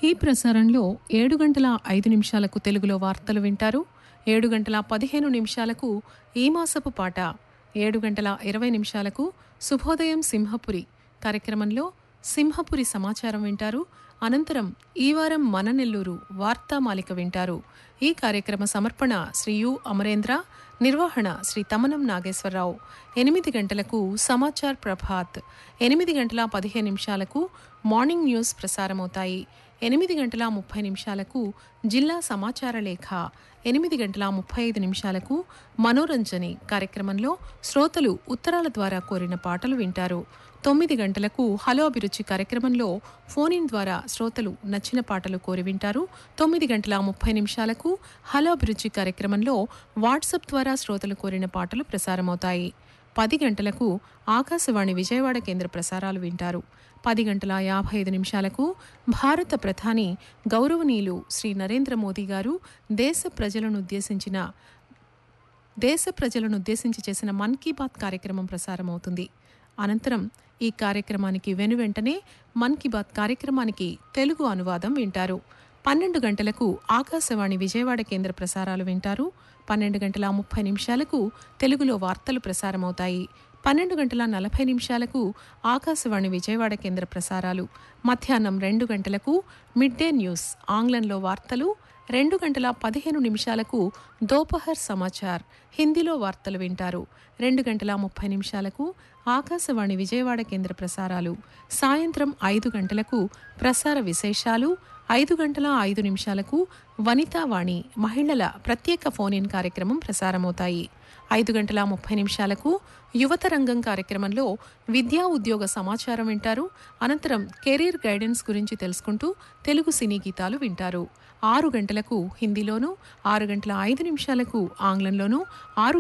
ఈ ప్రసారంలో ఏడు గంటల ఐదు నిమిషాలకు తెలుగులో వార్తలు వింటారు ఏడు గంటల పదిహేను నిమిషాలకు ఈ మాసపు పాట ఏడు గంటల ఇరవై నిమిషాలకు శుభోదయం సింహపురి కార్యక్రమంలో సింహపురి సమాచారం వింటారు అనంతరం ఈ వారం మన నెల్లూరు వార్తామాలిక వింటారు ఈ కార్యక్రమ సమర్పణ శ్రీ యు అమరేంద్ర నిర్వహణ శ్రీ తమనం నాగేశ్వరరావు ఎనిమిది గంటలకు సమాచార్ ప్రభాత్ ఎనిమిది గంటల పదిహేను నిమిషాలకు మార్నింగ్ న్యూస్ ప్రసారమవుతాయి ఎనిమిది గంటల ముప్పై నిమిషాలకు జిల్లా సమాచార లేఖ ఎనిమిది గంటల ముప్పై ఐదు నిమిషాలకు మనోరంజని కార్యక్రమంలో శ్రోతలు ఉత్తరాల ద్వారా కోరిన పాటలు వింటారు తొమ్మిది గంటలకు హలో అభిరుచి కార్యక్రమంలో ఫోన్ ఇన్ ద్వారా శ్రోతలు నచ్చిన పాటలు కోరి వింటారు తొమ్మిది గంటల ముప్పై నిమిషాలకు హలో అభిరుచి కార్యక్రమంలో వాట్సాప్ ద్వారా శ్రోతలు కోరిన పాటలు ప్రసారమవుతాయి పది గంటలకు ఆకాశవాణి విజయవాడ కేంద్ర ప్రసారాలు వింటారు పది గంటల యాభై ఐదు నిమిషాలకు భారత ప్రధాని గౌరవనీయులు శ్రీ నరేంద్ర మోదీ గారు దేశ ప్రజలను ఉద్దేశించిన దేశ ప్రజలను ఉద్దేశించి చేసిన మన్ కీ బాత్ కార్యక్రమం ప్రసారమవుతుంది అనంతరం ఈ కార్యక్రమానికి వెనువెంటనే మన్ కీ బాత్ కార్యక్రమానికి తెలుగు అనువాదం వింటారు పన్నెండు గంటలకు ఆకాశవాణి విజయవాడ కేంద్ర ప్రసారాలు వింటారు పన్నెండు గంటల ముప్పై నిమిషాలకు తెలుగులో వార్తలు ప్రసారమవుతాయి పన్నెండు గంటల నలభై నిమిషాలకు ఆకాశవాణి విజయవాడ కేంద్ర ప్రసారాలు మధ్యాహ్నం రెండు గంటలకు మిడ్ డే న్యూస్ ఆంగ్లంలో వార్తలు రెండు గంటల పదిహేను నిమిషాలకు దోపహర్ సమాచార్ హిందీలో వార్తలు వింటారు రెండు గంటల ముప్పై నిమిషాలకు ఆకాశవాణి విజయవాడ కేంద్ర ప్రసారాలు సాయంత్రం ఐదు గంటలకు ప్రసార విశేషాలు ఐదు గంటల ఐదు నిమిషాలకు వనితావాణి మహిళల ప్రత్యేక ఫోన్ ఇన్ కార్యక్రమం ప్రసారమవుతాయి ఐదు గంటల ముప్పై నిమిషాలకు యువత రంగం కార్యక్రమంలో విద్యా ఉద్యోగ సమాచారం వింటారు అనంతరం కెరీర్ గైడెన్స్ గురించి తెలుసుకుంటూ తెలుగు సినీ గీతాలు వింటారు ఆరు గంటలకు హిందీలోను ఆరు గంటల ఐదు నిమిషాలకు ఆంగ్లంలోను ఆరు